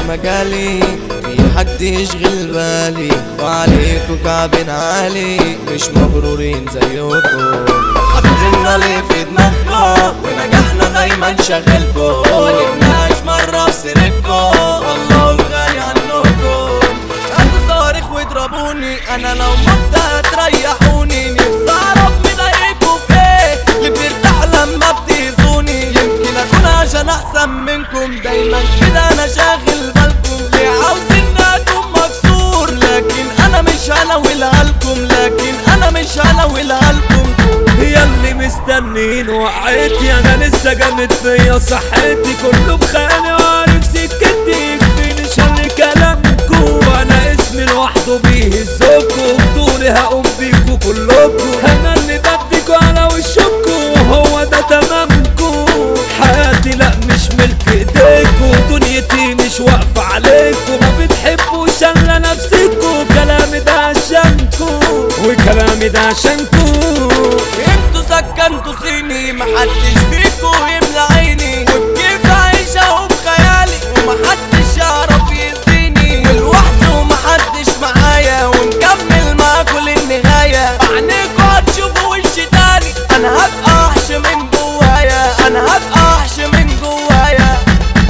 مجالي في حد يشغل بالي وعليكوا كعبين عالي مش مغرورين زيكم حاطيننا ليه في دماغكم ونجاحنا دايما شاغلكم مجبناش مرة في سيرتكم الله الغني عنكم انتوا صواريخ واضربوني انا لو مت هتريحوني نفسي اعرف مضايقكوا في ايه اللي بيرتاح لما بتأذوني يمكن اكون عشان احسن منكم دايما كده انا شاغل بالكم ليه عاوزين اكون مكسور لكن انا مش هناولها لكم لكن انا مش هناولها لكم هي اللي مستنين وقعتي انا لسه جامد فيا صحتي كله بخاني وعارف سكتي يكفيني شر كلامكو انا اسمي لوحده بيهزكوا بطولي هقوم بيكوا كلكوا انا اللي بديكوا على وشكوا هو ده تمامكو حياتي لا مش ملك ايديكوا دنيتي مش واقفة عليكوا ما بتحبوش الا نفسكوا كلامي ده عشانكوا وكلامي ده عشانكوا انتوا سكنتوا صيني محدش فيكوا يملى عيني وبكيف عايشة وبخيالي ومحدش يعرف يأذيني لوحدي ومحدش معايا ونكمل معاكوا للنهاية بعينيكوا هتشوفوا وشي تاني انا هبقى وحش من جوايا انا هبقى وحش من جوايا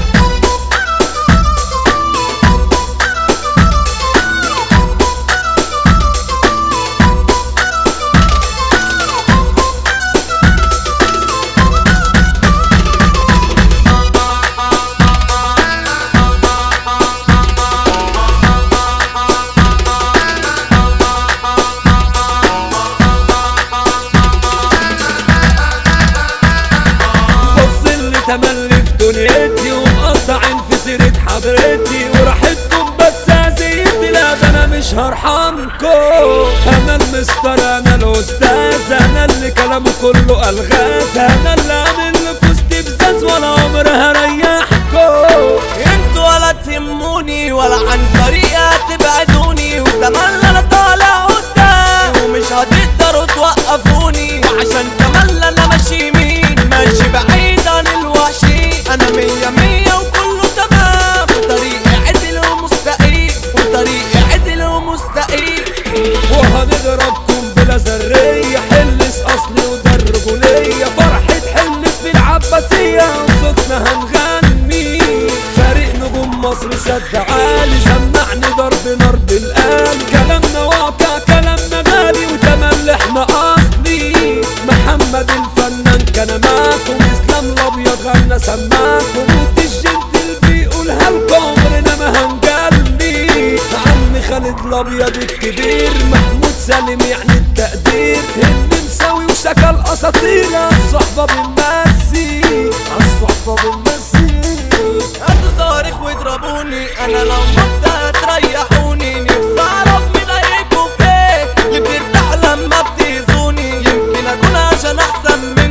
بص اللي تملي في دنيتي ومقطعين في سيرة حضرتي وراحتكم بس اذيتي لا ده انا مش هرحمكم انا المستر انا الاستاذ انا اللي كلامه كله الغاز انا اللي عامل لفوستي بزاز ولا عمري هريحكم انتوا ولا تهموني ولا عن طريقة تبعدوني وتملى انا طالع قدام ومش هتقدروا توقفوني وعشان تملى انا ماشي يمين ماشي بعيد عن الوحشين انا مية مية وكله تمام وطريقي عدل ومستقيم وطريقي عدل ومستقيم وهنضربكم بلا ذرية حلس أصلي وده الرجولية فرحة حلس في العباسية صوتنا هنغني فريق نجوم مصر سد عالي سمعني ضرب نار بالآن كلامنا واقع كلامنا غالي وتملي احنا أصلي محمد الفنان كان معاكم اسلام الأبيض غنى سماكم والجنتل بيقولها لكم عمرنا ما هنجلي عمي خالد الابيض الكبير محمود سالم يعني التقدير اللي مساوي وشكل اساطير الصحبه بنمسي الصحبه بنمسي انتوا صواريخ واضربوني انا لو مت هتريحوني نفسي اعرف مضايقكوا في ايه اللي بيرتاح لما بتأذوني يمكن اكون عشان احسن منكم